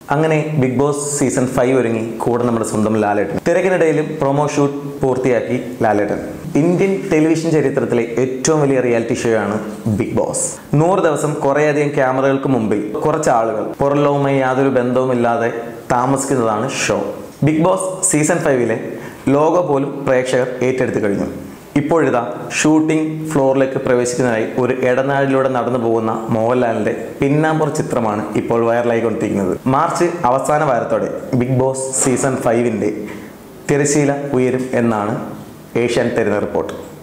അങ്ങനെ big Boss season five ഒരുങ്ങി കൂടെ നമ്മുടെ സ്വന്തം ലാലേട്ടൻ തിരക്കിനിടയിലും പ്രൊമോ ഷൂട്ട് പൂർത്തിയാക്കി ലാലേട്ടൻ ഇന്ത്യൻ ടെലിവിഷൻ ചരിത്രത്തിലെ ഏറ്റവും വലിയ റിയാലിറ്റി ഷോ ആണ് ബിഗ് ബോസ് നൂറ് ദിവസം കുറേയധികം ക്യാമറകൾക്ക് മുമ്പിൽ കുറച്ച് ആളുകൾ പുറംലോകവുമായി യാതൊരു ബന്ധവുമില്ലാതെ താമസിക്കുന്നതാണ് ഷോ ബിഗ് ബോസ് സീസൺ ഫൈവിലെ ലോഗോ പോലും പ്രേക്ഷകർ ഏറ്റെടുത്തു കഴിഞ്ഞു ഇപ്പോഴിതാ ഷൂട്ടിംഗ് ഫ്ലോറിലേക്ക് പ്രവേശിക്കുന്നതായി ഒരു ഇടനാഴിലൂടെ നടന്നു പോകുന്ന മോഹൻലാലിന്റെ പിന്നാമ്പുറ ചിത്രമാണ് ഇപ്പോൾ വൈറലായിക്കൊണ്ടിരിക്കുന്നത് മാർച്ച് അവസാന വാരത്തോടെ ബിഗ് ബോസ് സീസൺ ഫൈവിന്റെ തിരശീല ഉയരും എന്നാണ് ഏഷ്യാൻ തരുന്ന റിപ്പോർട്ട്